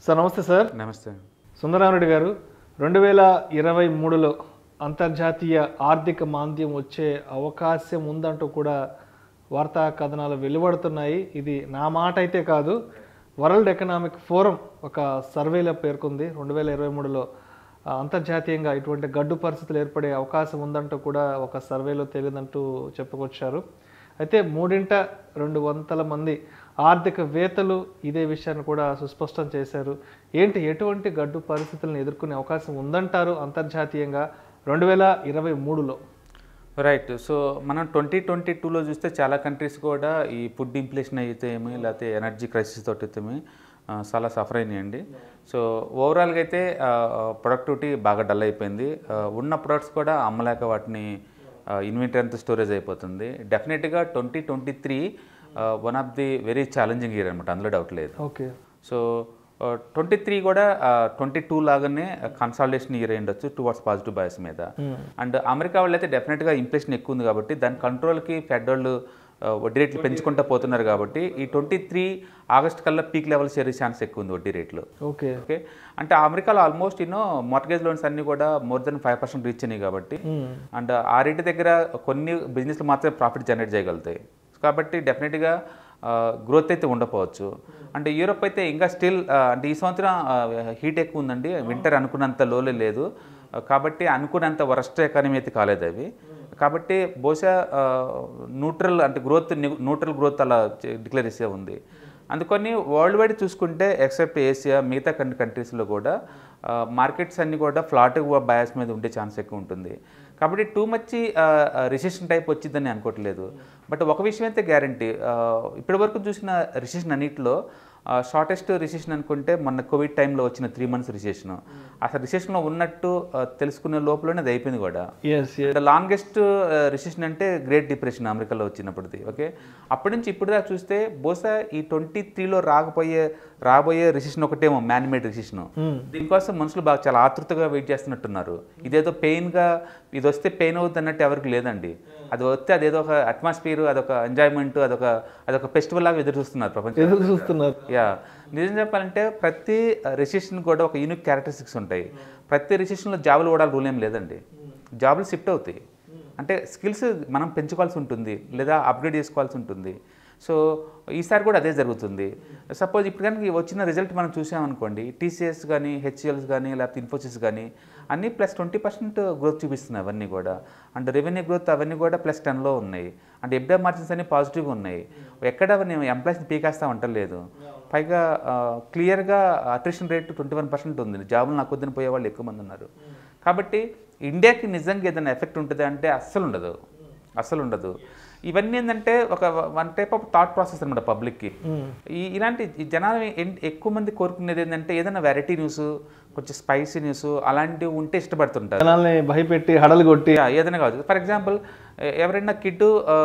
Sir నమస్తే sir నమస్తే సుందరారెడ్డి గారు రెండు వేల ఇరవై మూడులో అంతర్జాతీయ ఆర్థిక మాంద్యం వచ్చే అవకాశం ఉందంటూ కూడా వార్తా కథనాలు వెలువడుతున్నాయి ఇది నా మాట అయితే కాదు వరల్డ్ ఎకనామిక్ ఫోరం ఒక సర్వేలో పేర్కొంది రెండు వేల ఇరవై మూడులో ఆ, అంతర్జాతీయంగా ఇటువంటి గడ్డు పరిస్థితులు ఏర్పడే అవకాశం ఉందంటూ కూడా ఒక సర్వేలో తేలిందంటూ చెప్పుకొచ్చారు అయితే మూడింట రెండు వందల మంది ఆర్థికవేత్తలు ఇదే విషయాన్ని కూడా సుస్పష్టం చేశారు ఏంటి ఎటువంటి గడ్డు పరిస్థితులను ఎదుర్కొనే అవకాశం ఉందంటారు అంతర్జాతీయంగా రెండు వేల ఇరవై మూడులో రైట్ సో మనం ట్వంటీ ట్వంటీ టూలో చూస్తే చాలా కంట్రీస్ కూడా ఈ ఫుడ్ ఇన్ఫ్లేషన్ అయితే ఏమి లేకపోతే ఎనర్జీ క్రైసిస్ తోటి అయితే ఏమి, ఆ, చాలా సఫర్ అయినాయండి సో ఓవరాల్గా అయితే ప్రొడక్టివిటీ బాగా డల్ అయిపోయింది ఆ, ఉన్న ప్రొడక్ట్స్ కూడా అమ్మలేక వాటిని ఇన్వెంటరీ అంతా స్టోరేజ్ అయిపోతుంది డెఫినెట్గా twenty twenty three one of the very challenging year అనమాట అందులో డౌట్ లేదు ఓకే సో ట్వంటీ త్రీ కూడా ట్వంటీ టూ లాగానే కన్సాలిడేషన్ ఇయర్ ఉండొచ్చు టువర్డ్స్ పాజిటివ్ బయస్ మీద అండ్ అమెరికా వాళ్ళు అయితే డెఫినెట్గా ఇంప్రెషన్ ఎక్కువ ఉంది కాబట్టి దాని కంట్రోల్కి ఫెడ్ వాళ్ళు ఆ, వడ్డీ రేట్లు పెంచుకుంటూ పోతున్నారు కాబట్టి ఈ ట్వంటీ త్రీ ఆగస్ట్ కల్లా పీక్ లెవెల్స్ చేరే ఛాన్స్ ఎక్కువ ఉంది వడ్డీ రేట్లు ఓకే ఓకే అంటే అమెరికాలో ఆల్మోస్ట్ యూనో మార్గేజ్ లోన్స్ అన్ని కూడా more than five percent reach అయినాయి కాబట్టి అండ్ ఆ రేటు దగ్గర కొన్ని బిజినెస్లు మాత్రమే ప్రాఫిట్ జనరేట్ చేయగలుగుతాయి కాబట్టి డెఫినెట్గా గ్రోత్ అయితే ఉండకపోవచ్చు అంటే యూరోప్ అయితే ఇంకా స్టిల్ అంటే ఈ సంవత్సరం హీట్ ఎక్కువ ఉందండి వింటర్ అనుకున్నంత లోలే లేదు ఆ, కాబట్టి అనుకున్నంత వరస్ట్ ఎకానమీ అయితే కాలేదు అవి కాబట్టి బహుశా న్యూట్రల్ అంటే గ్రోత్ న్యూట్రల్ గ్రోత్ అలా డిక్లేర్ చేసే ఉంది అందుకని వరల్డ్ వైడ్ చూసుకుంటే ఎక్సెప్ట్ ఏషియా మిగతా కొన్ని కంట్రీస్లో కూడా మార్కెట్స్ అన్నీ కూడా ఫ్లాట్ బయాస్ మీద ఉండే ఛాన్స్ ఎక్కువ ఉంటుంది కాబట్టి టూ మచ్ రిసెషన్ టైప్ వచ్చిందని అనుకోవట్లేదు బట్ ఒక విషయం అయితే గ్యారంటీ ఇప్పటి వరకు చూసిన రిసెషన్ అన్నిటిలో షార్టెస్ట్ రిసెషన్ అనుకుంటే మొన్న కోవిడ్ టైంలో వచ్చిన త్రీ మంత్స్ రిసెషన్ అసలు రిసెషన్లో ఉన్నట్టు ఆ, తెలుసుకునే లోపలనే అది అయిపోయింది కూడా ఎస్ ద లాంగెస్ట్ రిసెషన్ అంటే గ్రేట్ డిప్రెషన్ అమెరికాలో వచ్చినప్పటిది ఓకే అప్పటి నుంచి ఇప్పుడు దాకా చూస్తే బహుశా ఈ ట్వంటీ త్రీలో రాకపోయే రాబోయే రిసెషన్ ఒకటేమో మ్యాన్ మేడ్ రిసెషన్ దీనికోసం మనుషులు బాగా చాలా ఆతృతగా వెయిట్ చేస్తున్నట్టున్నారు ఇదేదో పెయిన్గా ఇది వస్తే పెయిన్ అవుతుంది అన్నట్టు ఎవరికి లేదండి అది వస్తే అదేదో ఒక అట్మాస్ఫియర్ అదొక ఎంజాయ్మెంట్ అదొక అదొక ఫెస్టివల్ లాగా ఎదురు చూస్తున్నారు ప్రపంచం ఎదురు చూస్తున్నారు యా నిజం చెప్పాలంటే ప్రతి రిసెషన్ కూడా ఒక యూనిక్ క్యారెక్టరిస్టిక్స్ ఉంటాయి ప్రతి రిసెషన్లో జాబులు కూడా రూల్ ఏం లేదండి జాబులు షిఫ్ట్ అవుతాయి అంటే స్కిల్స్ మనం పెంచుకోవాల్సి ఉంటుంది లేదా అప్గ్రేడ్ చేసుకోవాల్సి ఉంటుంది సో ఈసారి కూడా అదే జరుగుతుంది సపోజ్ ఇప్పుడు కనుక వచ్చిన రిజల్ట్ మనం చూసామనుకోండి టీసీఎస్ కానీ హెచ్సిఎల్స్ కానీ లేకపోతే ఇన్ఫోసిస్ కానీ అన్నీ ప్లస్ ట్వంటీ పర్సెంట్ గ్రోత్ చూపిస్తున్నాయి అవన్నీ కూడా అండ్ రెవెన్యూ గ్రోత్ అవన్నీ కూడా ప్లస్ టెన్లో ఉన్నాయి అంటే ఎబ్డా మార్జిన్స్ అన్ని పాజిటివ్గా ఉన్నాయి ఎక్కడ నేను ఎంప్లాయీస్ని పీకేస్తా ఉండలేదు పైగా క్లియర్గా attrition rate twenty one percent ఉంది జాబులు నాకు వద్దని పోయే వాళ్ళు ఎక్కువ మంది ఉన్నారు కాబట్టి ఇండియాకి నిజంగా ఏదైనా ఎఫెక్ట్ ఉంటుంది అంటే అస్సలు ఉండదు అస్సలు ఉండదు ఇవన్నీ ఏంటంటే ఒక one type of thought process అనమాట పబ్లిక్కి ఈ ఇలాంటి ఈ జనాలు ఎన్- ఎక్కువ మంది కోరుకునేది ఏంటంటే ఏదైనా వెరైటీ న్యూస్ కొంచెం స్పైసీ న్యూస్ అలాంటివి ఉంటే ఇష్టపడుతుంటారు జనాల్ని భయపెట్టి హడలు కొట్టి యా, ఏదైనా కావచ్చు ఫర్ ఎగ్జాంపుల్ ఎవరైనా కిడ్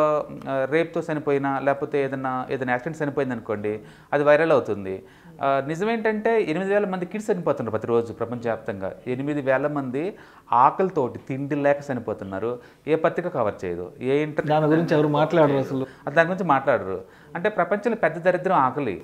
రేప్తో చనిపోయినా లేకపోతే ఏదైనా ఏదైనా యాక్సిడెంట్ చనిపోయింది అనుకోండి అది వైరల్ అవుతుంది ఆ, నిజమేంటంటే ఎనిమిది వేల మంది కిడ్స్ చనిపోతున్నారు ప్రతిరోజు ప్రపంచవ్యాప్తంగా ఎనిమిది వేల మంది ఆకలితోటి తిండి లేక చనిపోతున్నారు ఏ పత్రిక కవర్ చేయదు ఏ ఇంటర్ దాని గురించి ఎవరు మాట్లాడరు అసలు దాని గురించి మాట్లాడరు అంటే ప్రపంచంలో పెద్ద దరిద్రం ఆకలి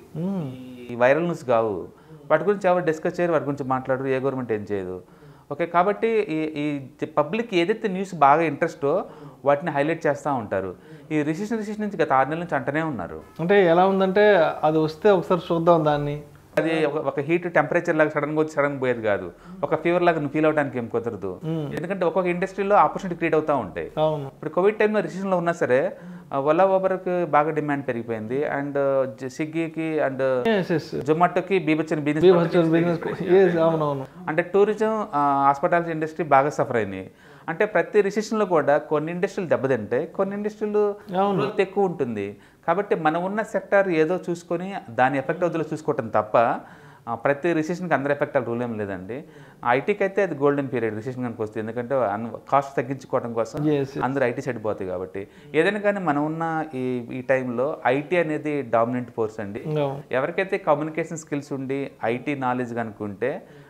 ఈ వైరల్ న్యూస్ కావు వాటి గురించి ఎవరు డిస్కస్ చేయరు వాటి గురించి మాట్లాడరు ఏ గవర్నమెంట్ ఏం చేయదు ఓకే కాబట్టి ఈ ఈ పబ్లిక్ ఏదైతే న్యూస్ బాగా ఇంట్రెస్టో వాటిని హైలైట్ చేస్తూ ఉంటారు ఈ రిసెషన్ రిసెషన్ నుంచి గత ఆరు నెలల నుంచి అంటనే ఉన్నారు అంటే ఎలా ఉందంటే అది వస్తే ఒకసారి చూద్దాం దాన్ని అది ఒక ఒక హీట్ టెంపరేచర్ లాగా సడన్గా వచ్చి సడన్ పోయేది కాదు ఒక ఫీవర్ లాగా నువ్వు ఫీల్ అవడానికి ఏం కుదరదు ఎందుకంటే ఒక్కొక్క ఇండస్ట్రీలో ఆపర్చునిటీ క్రియేట్ అవుతూ ఉంటాయి అవును ఇప్పుడు కోవిడ్ టైంలో రిసెషన్లో ఉన్నా సరే ఓలా ఓబర్కి బాగా డిమాండ్ పెరిగిపోయింది అండ్ స్విగ్గీకి అండ్ ఎస్ ఎస్ జొమాటోకి బీభత్సన బిజినెస్ బిజినెస్ ఎస్ అవునవును అంటే టూరిజం హాస్పిటాలిటీ ఇండస్ట్రీ బాగా సఫర్ అయినాయి అంటే ప్రతి రిసెషన్లో కూడా కొన్ని ఇండస్ట్రీలు దెబ్బతింటాయి కొన్ని ఇండస్ట్రీలు గ్రోత్ ఎక్కువ ఉంటుంది కాబట్టి మనం ఉన్న సెక్టర్ ఏదో చూసుకొని దాని ఎఫెక్ట్ అవుతుందో చూసుకోవటం తప్ప ఆ, ప్రతి రిసెషన్కి అందరు ఎఫెక్ట్ అవ్వాలి రూల్ ఏం లేదండి ఐటీకి అయితే అది గోల్డెన్ పీరియడ్ రిసెషన్ కనుక వస్తుంది ఎందుకంటే కాస్ట్ తగ్గించుకోవడం కోసం ఎస్ అందరూ ఐటీ సైడ్ పోతాయి కాబట్టి ఏదైనా కానీ మనం ఉన్న ఈ ఈ టైంలో ఐటీ అనేది డామినెంట్ ఫోర్స్ అండి అవును ఎవరికైతే కమ్యూనికేషన్ స్కిల్స్ ఉండి ఐటీ నాలెడ్జ్ కనుక్కుంటే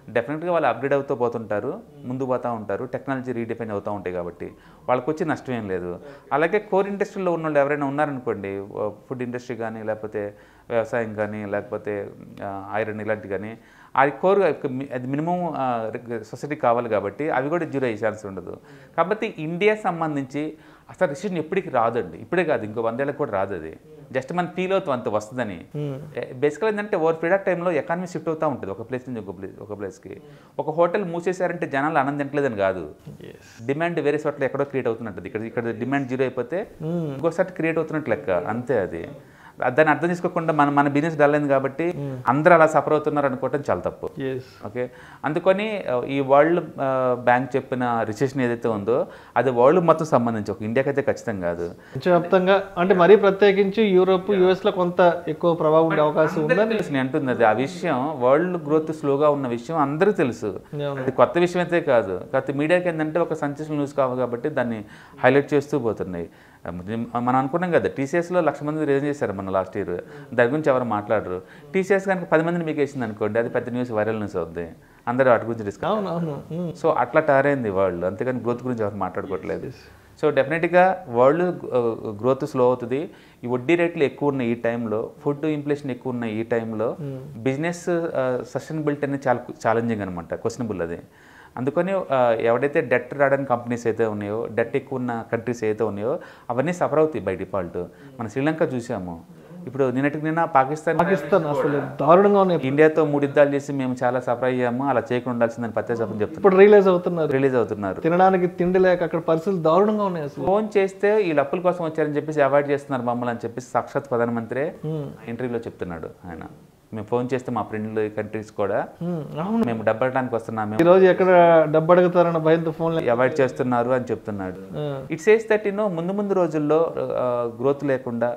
డెఫినెట్గా వాళ్ళు అప్గ్రేడ్ అవుతూ పోతుంటారు ముందు పోతూ ఉంటారు టెక్నాలజీ రీడిఫైన్ అవుతూ ఉంటాయి కాబట్టి వాళ్ళకి వచ్చి నష్టం ఏం లేదు అలాగే కోర్ ఇండస్ట్రీలో ఉన్న వాళ్ళు ఎవరైనా ఉన్నారనుకోండి ఫుడ్ ఇండస్ట్రీ కానీ లేకపోతే వ్యవసాయం కానీ లేకపోతే ఐరన్ ఇలాంటి కానీ అది కోర్ అది మినిమం సొసైటీ కావాలి కాబట్టి అవి కూడా జీరో అయ్యే ఛాన్స్ ఉండదు కాబట్టి ఇండియా సంబంధించి అసలు రిసెషన్ ఎప్పటికి రాదండి ఇప్పుడే కాదు ఇంకో వందేళ్ళకి కూడా రాదు అది జస్ట్ మనం ఫీల్ అవుతాం అంత వస్తుందని బేసికల్ ఏంటంటే ఓవర్ పీరియడ్ ఆఫ్ టైంలో ఎకానమీ షిఫ్ట్ అవుతూ ఉంటుంది ఒక ప్లేస్ నుంచి ఒక ప్లేస్ ఒక ప్లేస్కి ఒక హోటల్ మూసేశారంటే జనాలు ఆనందించలేదని కాదు ఎస్ డిమాండ్ వేరే చోట్ల ఎక్కడో క్రియేట్ అవుతున్నట్టు ఇక్కడ ఇక్కడ డిమాండ్ జీరో అయిపోతే ఇంకోసారి క్రియేట్ అవుతున్నట్టు లెక్క అంతే అది దాన్ని అర్థం చేసుకోకుండా మన మన బిజినెస్ డల్ అయింది కాబట్టి అందరూ అలా సఫర్ అవుతున్నారు అనుకోవటం చాలా తప్పు ఎస్ ఓకే అందుకని ఆ, ఈ వరల్డ్ బ్యాంక్ చెప్పిన రిసెషన్ ఏదైతే ఉందో అది వరల్డ్ మొత్తం సంబంధించి ఒక ఇండియాకి అయితే ఖచ్చితంగా కాదు ప్రపంచవ్యాప్తంగా అంటే మరీ ప్రత్యేకించి యూరోప్ యుఎస్ లో కొంత ఎక్కువ ప్రభావం ఉండే అవకాశం ఉందా అందరికీ తెలుసు నేను అంటుంది అది ఆ విషయం వరల్డ్ గ్రోత్ స్లోగా ఉన్న విషయం అందరికీ తెలుసు అవును. అది కొత్త విషయం అయితే కాదు కాకపోతే మీడియాకి ఏంటంటే ఒక సంచలన న్యూస్ కావాలి కాబట్టి దాన్ని హైలైట్ చేస్తూ పోతున్నాయి మనం అనుకున్నాం కదా టీసీఎస్లో లక్ష మంది రిజైన్ చేశారు మన లాస్ట్ ఇయర్ దాని గురించి ఎవరు మాట్లాడరు టీసీఎస్ కనుక పది మందిని మీకు వేసింది అనుకోండి అది పెద్ద న్యూస్ వైరల్ న్యూస్ అవుద్ది అందరూ వాటి గురించి డిస్కస్ అవును అవును ఉమ్. సో అట్లా టారైంది వరల్డ్ అంతేగాని గ్రోత్ గురించి ఎవరు మాట్లాడుకోవట్లేదు సో డెఫినెట్గా వరల్డ్ గ్రోత్ స్లో అవుతుంది ఈ వడ్డీ రేట్లు ఎక్కువ ఉన్న ఈ టైంలో ఫుడ్ ఇన్ఫ్లేషన్ ఎక్కువ ఉన్న ఈ టైంలో బిజినెస్ సస్టైనబిలిటీ అనేది చాలా ఛాలెంజింగ్ అనమాట క్వశ్చనబుల్ అది అందుకని ఆ, ఎవడైతే డెట్ రావడానికి కంపెనీస్ అయితే ఉన్నాయో డెట్ ఎక్కువ ఉన్న కంట్రీస్ అయితే ఉన్నాయో అవన్నీ సఫర్ అవుతాయి బై డిఫాల్ట్ మన శ్రీలంక చూసాము ఇప్పుడు నిన్నటికి నిన్న పాకిస్తాన్ పాకిస్తాన్ అసలు దారుణంగా ఉన్నాయి ఇండియాతో మూడు యుద్ధాలు చేసి మేము చాలా సఫర్ అయ్యాము అలా చేయకుండా ఉండాల్సిందని ప్రత్యేకం చెప్తున్నారు ఇప్పుడు రియలైజ్ అవుతున్నారు రిలీజ్ అవుతున్నారు తినడానికి తిండి లేక అక్కడ పరిస్థితులు దారుణంగా ఉన్నాయి అసలు ఫోన్ చేస్తే ఈ లప్పుల కోసం వచ్చారని చెప్పేసి అవాయిడ్ చేస్తున్నారు మమ్మల్ని అని చెప్పేసి సాక్షాత్ ప్రధానమంత్రి ఇంటర్వ్యూలో చెప్తున్నాడు ఆయన మేము ఫోన్ చేస్తే మా ఫ్రెండ్లు కంట్రీస్ కూడా ఉమ్, అవును మేము డబ్బడటానికి వస్తున్నాం ఈ రోజు ఎక్కడ డబ్బు అడుగుతారన్న భయంతో ఫోన్ అవాయిడ్ చేస్తున్నారు అని చెప్తున్నాడు ఇట్ సేస్ దట్ యూనో ముందు ముందు రోజుల్లో గ్రోత్ లేకుండా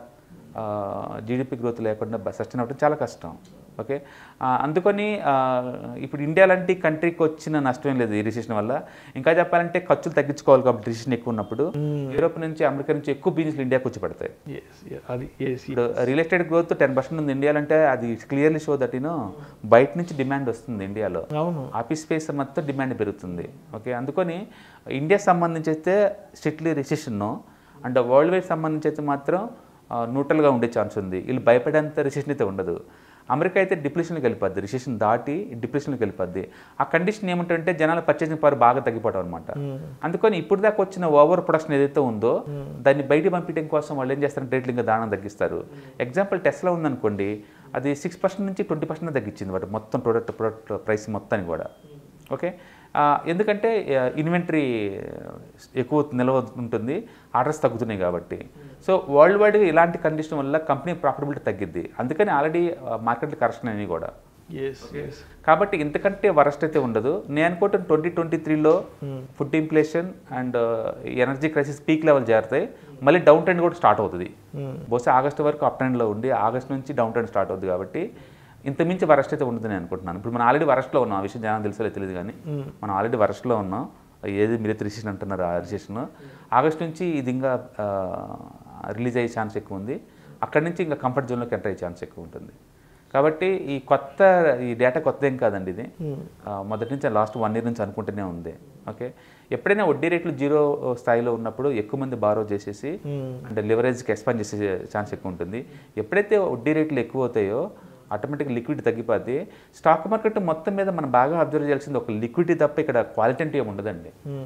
జీడిపి గ్రోత్ లేకుండా సస్టైన్ అవ్వడం చాలా కష్టం ఓకే ఆ, అందుకని ఆ, ఇప్పుడు ఇండియా లాంటి కంట్రీకి వచ్చిన నష్టం ఏం లేదు ఈ రిసెషన్ వల్ల ఇంకా చెప్పాలంటే ఖర్చులు తగ్గించుకోవాలి కాబట్టి రిసెషన్ ఎక్కువ ఉన్నప్పుడు యూరోప్ నుంచి అమెరికా నుంచి ఎక్కువ బిజినెస్లు ఇండియాకి వచ్చి పడతాయి Yes, yes, అది yes, ఇప్పుడు real estate growth ten percent ఉంది ఇండియాలో అంటే అది క్లియర్లీ షో దట్ యూనో బయట నుంచి డిమాండ్ వస్తుంది ఇండియాలో అవును ఆఫీస్ స్పేస్ మొత్తం డిమాండ్ పెరుగుతుంది ఓకే అందుకని ఇండియా సంబంధించి అయితే strictly recession and world wide సంబంధించి అయితే మాత్రం న్యూట్రల్గా ఉండే ఛాన్స్ ఉంది వీళ్ళు భయపడేంత రిసెషన్ అయితే ఉండదు అమెరికా అయితే డిప్రెషన్కి వెళ్ళిపోద్ది రిసెషన్ దాటి డిప్రెషన్కి వెళ్ళిపోద్ది ఆ కండిషన్ ఏమిటంటే జనాల పర్చేసింగ్ పవర్ బాగా తగ్గిపోవడం అనమాట అందుకని ఇప్పుడు దాకా వచ్చిన ఓవర్ ప్రొడక్షన్ ఏదైతే ఉందో దాన్ని బయట పంపించడం కోసం వాళ్ళు ఏం చేస్తారంటే రేట్లు ఇంకా దానం తగ్గిస్తారు ఎగ్జాంపుల్ టెస్లా ఉందనుకోండి అది సిక్స్ పర్సెంట్ నుంచి ట్వంటీ పర్సెంట్ తగ్గించింది వాటి మొత్తం ప్రొడక్ట్ ప్రొడక్ట్ ప్రైస్ మొత్తాన్ని కూడా ఓకే ఆ, ఎందుకంటే ఇన్వెంటరీ ఎక్కువ నిల్వ ఉంటుంది ఆర్డర్స్ తగ్గుతున్నాయి కాబట్టి సో వరల్డ్ వైడ్గా ఇలాంటి కండిషన్ వల్ల కంపెనీ ప్రాఫిటబిలిటీ తగ్గిద్ది అందుకని ఆల్రెడీ మార్కెట్లో కరెక్షన్ అయినాయి కూడా ఎస్ ఎస్ కాబట్టి ఇంతకంటే వరస్ట్ అయితే ఉండదు నేను అనుకుంటాను ట్వంటీ ట్వంటీ త్రీలో food inflation and energy crisis peak level చేరుతాయి మళ్ళీ డౌన్ ట్రెండ్ కూడా స్టార్ట్ అవుతుంది బహుశా ఆగస్టు వరకు అప్ ట్రెండ్లో ఉండి ఆగస్ట్ నుంచి డౌన్ ట్రెండ్ స్టార్ట్ అవుతుంది కాబట్టి ఇంత మించి వరస్ట్ అయితే ఉండదు నేను అనుకుంటున్నాను ఇప్పుడు మనం ఆల్రెడీ వరస్ట్లో ఉన్నాం ఆ విషయం జనం తెలుసో లేదో తెలియదు కానీ మనం ఆల్రెడీ వరస్ట్లో ఉన్నాం ఏది మీరు రిసెషన్ అంటున్నారు ఆ రిసెషన్ ఆగస్ట్ నుంచి ఇది ఇంకా రిలీజ్ అయ్యే ఛాన్స్ ఎక్కువ ఉంది అక్కడి నుంచి ఇంకా కంఫర్ట్ జోన్లోకి ఎంటర్ అయ్యే ఛాన్స్ ఎక్కువ ఉంటుంది కాబట్టి ఈ కొత్త ఈ డేటా కొత్త ఏం కాదండి ఇది ఆ, మొదటి నుంచి లాస్ట్ వన్ ఇయర్ నుంచి అనుకుంటూనే ఉంది ఓకే ఎప్పుడైనా వడ్డీ రేట్లు జీరో స్థాయిలో ఉన్నప్పుడు ఎక్కువ మంది బారో చేసేసి అంటే లివరేజ్కి ఎక్స్పాండ్ చేసే ఛాన్స్ ఎక్కువ ఉంటుంది ఎప్పుడైతే వడ్డీ రేట్లు ఎక్కువ అవుతాయో ఆటోమేటిక్ లిక్విడ్ తగ్గిపోద్ది స్టాక్ మార్కెట్ మొత్తం మీద మనం బాగా అబ్జర్వ్ చేయాల్సింది ఒక లిక్విడిటీ తప్ప ఇక్కడ క్వాలిటీ అంటే ఏమి ఉండదండి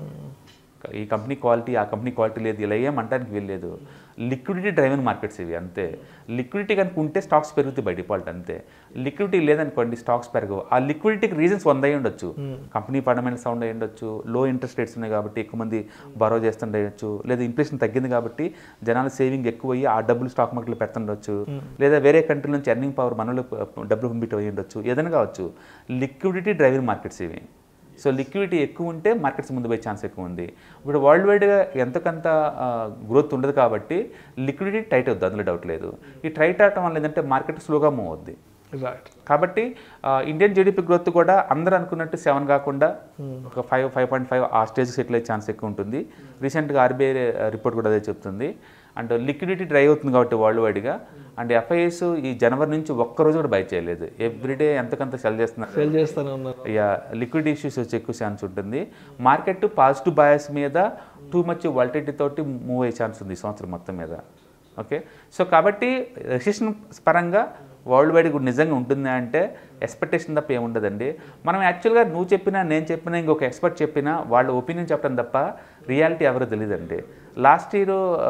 ఈ కంపెనీ క్వాలిటీ ఆ కంపెనీ క్వాలిటీ లేదు ఇలా ఏం అంటానికి వీల్లేదు లిక్విడిటీ డ్రైవెన్ మార్కెట్స్ ఇవి అంతే లిక్విడిటీ కనుక ఉంటే స్టాక్స్ పెరుగుతాయి బై డిఫాల్ట్ అంతే లిక్విడిటీ లేదనుకోండి స్టాక్స్ పెరగవు ఆ లిక్విడిటీకి రీజన్స్ వంద అయి ఉండొచ్చు కంపెనీ ఫండమెంటల్ సౌండ్ అయి ఉండొచ్చు లో ఇంట్రెస్ట్ రేట్స్ ఉన్నాయి కాబట్టి ఎక్కువ మంది బారో చేస్తుండొచ్చు లేదా ఇన్ఫ్లేషన్ తగ్గింది కాబట్టి జనాల సేవింగ్ ఎక్కువ అయ్యి ఆ డబ్బులు స్టాక్ మార్కెట్లో పెడుతుండొచ్చు లేదా వేరే కంట్రీ నుంచి ఎర్నింగ్ పవర్ మనలో డబ్బులు పంపిట్ అయ్యి ఉండొచ్చు ఏదైనా కావచ్చు లిక్విడిటీ డ్రైవింగ్ మార్కెట్స్ ఇవి సో లిక్విడిటీ ఎక్కువ ఉంటే మార్కెట్స్ ముందు పోయే ఛాన్స్ ఎక్కువ ఉంది ఇప్పుడు వరల్డ్ వైడ్గా ఎంతకంత గ్రోత్ ఉండదు కాబట్టి లిక్విడిటీ టైట్ అవుద్ది అందులో డౌట్ లేదు ఈ టైట్ అవటం వల్ల ఏంటంటే మార్కెట్ స్లోగా మూవ్ అవుద్ది రైట్ కాబట్టి ఆ, ఇండియన్ జీడిపి గ్రోత్ కూడా అందరూ అనుకున్నట్టు సెవెన్ కాకుండా ఒక ఫైవ్ ఫైవ్ పాయింట్ ఫైవ్ ఆ స్టేజ్ సెటిల్ అయ్యే ఛాన్స్ ఎక్కువ ఉంటుంది రీసెంట్గా ఆర్బీఐ రిపోర్ట్ కూడా అదే చెప్తుంది అండ్ లిక్విడిటీ డ్రై అవుతుంది కాబట్టి వరల్డ్ వైడ్గా అండ్ ఎఫ్ఐఎస్ ఈ జనవరి నుంచి ఒక్క రోజు కూడా బై చేయలేదు ఎవ్రీడే ఎంతకంత సెల్ చేస్తున్నారు సేల్ చేస్తూనే ఉన్నారు యా లిక్విడ్ ఇష్యూస్ వచ్చే ఎక్కువ ఛాన్స్ ఉంటుంది మార్కెట్ పాజిటివ్ బయాస్ మీద టూ మచ్ వాలిటిటీ తోటి మూవ్ అయ్యే ఛాన్స్ ఉంది ఈ సంవత్సరం మొత్తం మీద ఓకే సో కాబట్టి రెసిషన్ పరంగా వరల్డ్ వైడ్ కూడా నిజంగా ఉంటుంది అంటే ఎక్స్పెక్టేషన్ తప్ప ఏముండదండి మనం యాక్చువల్గా నువ్వు చెప్పినా నేను చెప్పినా ఇంకొక ఎక్స్పర్ట్ చెప్పినా వాళ్ళ ఒపీనియన్ చెప్పడం తప్ప రియాలిటీ ఎవరో తెలియదండి లాస్ట్ ఇయర్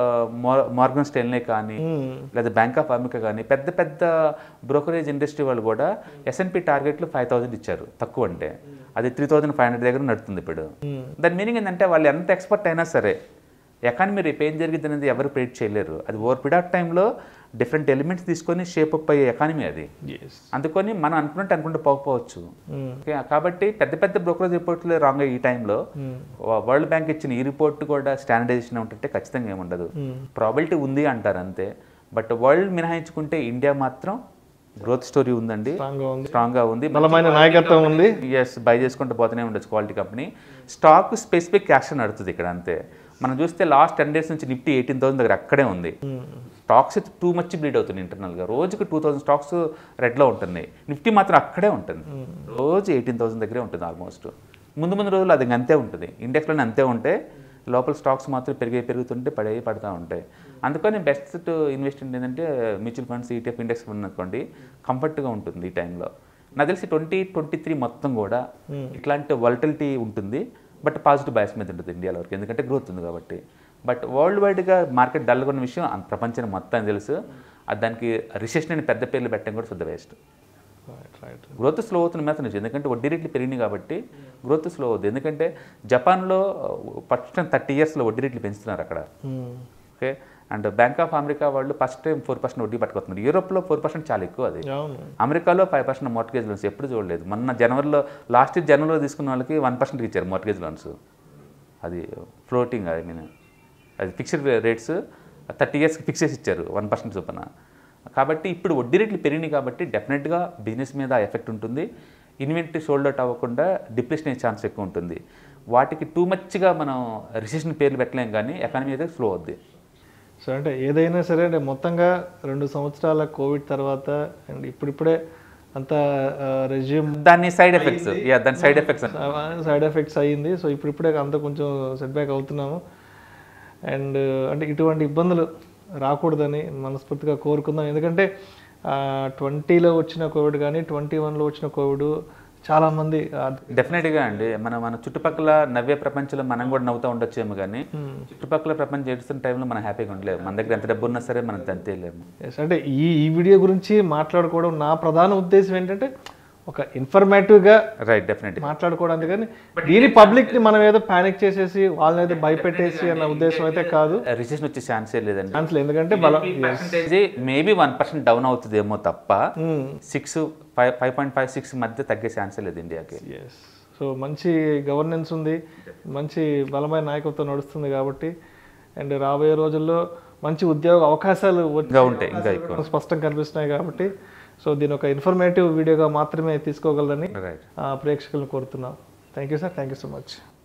మార్గన్ స్టెన్లే కానీ లేదా బ్యాంక్ ఆఫ్ అమెరికా కానీ పెద్ద పెద్ద బ్రోకరేజ్ ఇండస్ట్రీ వాళ్ళు కూడా ఎస్ఎన్పి టార్గెట్లు ఫైవ్ థౌసండ్ ఇచ్చారు తక్కువ అంటే అది త్రీ థౌసండ్ ఫైవ్ హండ్రెడ్ దగ్గర నడుతుంది ఇప్పుడు దాని మీనింగ్ ఏంటంటే వాళ్ళు ఎంత ఎక్స్పర్ట్ అయినా సరే ఎకానమీ రేపు ఏం జరిగింది అనేది ఎవరు ప్రెడిక్ట్ చేయలేరు అది ఓవర్ పీరియడ్ ఆఫ్ టైంలో డిఫరెంట్ ఎలిమెంట్స్ తీసుకొని షేప్ అప్ అయ్యే ఎకానమీ అది ఎస్ అందుకని మనం అనుకున్నట్టు అనుకుంటే పోకపోవచ్చు ఓకే, కాబట్టి పెద్ద పెద్ద బ్రోకరేజ్ రిపోర్ట్లు రాంగ్ ఈ టైంలో వరల్డ్ బ్యాంక్ ఇచ్చిన ఈ రిపోర్ట్ కూడా స్టాండర్డైజేషన్ ఉంటుంటే ఖచ్చితంగా ఏముండదు ప్రాబిలిటీ ఉంది అంటారు అంతే బట్ వరల్డ్ మినహాయించుకుంటే ఇండియా మాత్రం గ్రోత్ స్టోరీ ఉందండి స్ట్రాంగ్గా ఉంది స్ట్రాంగ్గా ఉంది బలమైన నాయకత్వం ఉంది ఎస్ బై చేసుకుంటూ పోతూనే ఉండొచ్చు quality company stock specific action నడుస్తుంది ఇక్కడ అంతే మనం చూస్తే లాస్ట్ టెన్ డేస్ నుంచి నిఫ్టీ ఎయిటీన్ థౌసండ్ దగ్గర అక్కడే ఉంది స్టాక్స్ టూ మచ్ బ్లీడ్ అవుతుంది ఇంటర్నల్గా రోజుకి టూ థౌసండ్ స్టాక్స్ రెడ్లో ఉంటుంది నిఫ్టీ మాత్రం అక్కడే ఉంటుంది రోజు ఎయిటీన్ థౌసండ్ దగ్గరే ఉంటుంది ఆల్మోస్ట్ ముందు ముందు రోజులు అది ఇంక అంతే ఉంటుంది ఇండెక్స్లోనే అంతే ఉంటే లోపల స్టాక్స్ మాత్రం పెరిగి పెరుగుతుంటే పడే పడుతూ ఉంటాయి అందుకని బెస్ట్ ఇన్వెస్ట్మెంట్ ఏంటంటే mutual funds ETF index fund అనుకోండి కంఫర్ట్గా ఉంటుంది ఈ టైంలో నాకు తెలిసి ట్వంటీ ట్వంటీ త్రీ మొత్తం కూడా ఇట్లాంటి వల్టిలిటీ ఉంటుంది బట్ పాజిటివ్ బయాస్ మీద ఉంటుంది ఇండియాలో వరకు ఎందుకంటే గ్రోత్ ఉంది కాబట్టి బట్ వరల్డ్ వైడ్గా మార్కెట్ డల్గా ఉన్న విషయం అంత ప్రపంచానికి మొత్తం తెలుసు అది దానికి రిసెషన్ అని పెద్ద పేర్లు పెట్టడం కూడా శుద్ధ waste right right growth slow అవుతున్న మీద నుంచి ఎందుకంటే వడ్డీ రేట్లు పెరిగినాయి కాబట్టి గ్రోత్ స్లో అవుతుంది ఎందుకంటే జపాన్లో ఫస్ట్ థర్టీ ఇయర్స్లో వడ్డీ రేట్లు పెంచుతున్నారు అక్కడ okay and bank of America వాళ్ళు ఫస్ట్ టైం ఫోర్ పర్సెంట్ వడ్డీ పట్టుకొస్తున్నారు యూరోప్లో ఫోర్ పర్సెంట్ చాలా ఎక్కువ అది అవును అమెరికాలో ఫైవ్ పర్సెంట్ మార్ట్గేజ్ లోన్స్ ఎప్పుడు చూడలేదు మొన్న జనవరిలో లాస్ట్ ఇయర్ జనవరిలో తీసుకున్న వాళ్ళకి వన్ పర్సెంట్ ఇచ్చారు మార్ట్గేజ్ లోన్స్ అది ఫ్లోటింగ్ ఐ మీన్ అది ఫిక్స్డ్ రేట్స్ థర్టీ ఇయర్స్కి ఫిక్స్ చేసి ఇచ్చారు వన్ పర్సెంట్ చొప్పున కాబట్టి ఇప్పుడు వడ్డీ రేట్లు పెరిగినాయి కాబట్టి డెఫినెట్గా బిజినెస్ మీద ఎఫెక్ట్ ఉంటుంది ఇన్వెంటరీ సోల్డ్ అవుట్ అవ్వకుండా డిప్రెషన్ అయ్యే ఛాన్స్ ఎక్కువ ఉంటుంది వాటికి టూ మచ్గా మనం రిసెషన్ పేర్లు పెట్టలేం కానీ ఎకానమీ అయితే స్లో అవుద్ది సో అంటే ఏదైనా సరే అంటే మొత్తంగా రెండు సంవత్సరాల కోవిడ్ తర్వాత అండ్ ఇప్పుడిప్పుడే అంత రెజ్యూమ్ దాని సైడ్ ఎఫెక్ట్స్ యా దాని సైడ్ ఎఫెక్ట్స్ సైడ్ ఎఫెక్ట్స్ అయ్యింది సో ఇప్పుడిప్పుడే అంత కొంచెం సెట్ బ్యాక్ అవుతున్నాము అండ్ అంటే ఇటువంటి ఇబ్బందులు రాకూడదని మనస్ఫూర్తిగా కోరుకుందాం ఎందుకంటే ట్వంటీలో వచ్చిన కోవిడ్ కానీ ట్వంటీ వన్లో వచ్చిన కోవిడ్ చాలామంది డెఫినెట్గా అండి మన మన చుట్టుపక్కల నవ్వే ప్రపంచంలో మనం కూడా నవ్వుతూ ఉండొచ్చేమో కానీ చుట్టుపక్కల ప్రపంచం ఏడుస్తున్న టైంలో మనం హ్యాపీగా ఉండలేము మన దగ్గర ఎంత డబ్బు ఉన్నా సరే మనం తంతేయలేము Yes, అంటే ఈ ఈ వీడియో గురించి మాట్లాడుకోవడం నా ప్రధాన ఉద్దేశం ఏంటంటే ఒక ఇన్ఫర్మేటివ్గా రైట్ డెఫినెట్ మాట్లాడుకోవడానికి కానీ దీని పబ్లిక్ని మనం ఏదో ప్యానిక్ చేసేసి వాళ్ళని ఏదో భయపెట్టేసి అన్న ఉద్దేశం అయితే కాదు రిసెషన్ వచ్చే ఛాన్సే లేదండి ఛాన్స్ లేదు ఎందుకంటే బలం percentage maybe one percent down అవుతుందేమో తప్ప six five five point five six మధ్య తగ్గే ఛాన్సే లేదు ఇండియాకి ఎస్ సో మంచి గవర్నెన్స్ ఉంది మంచి బలమైన నాయకత్వం నడుస్తుంది కాబట్టి అండ్ రాబోయే రోజుల్లో మంచి ఉద్యోగ అవకాశాలు వచ్చే ఇంకా ఉంటాయి ఇంకా ఎక్కువ స్పష్టంగా కనిపిస్తున్నాయి కాబట్టి సో దీని ఒక ఇన్ఫర్మేటివ్ వీడియోగా మాత్రమే తీసుకోగలరని రైట్ ఆ, ప్రేక్షకులను కోరుతున్నాం thank you sir thank you so much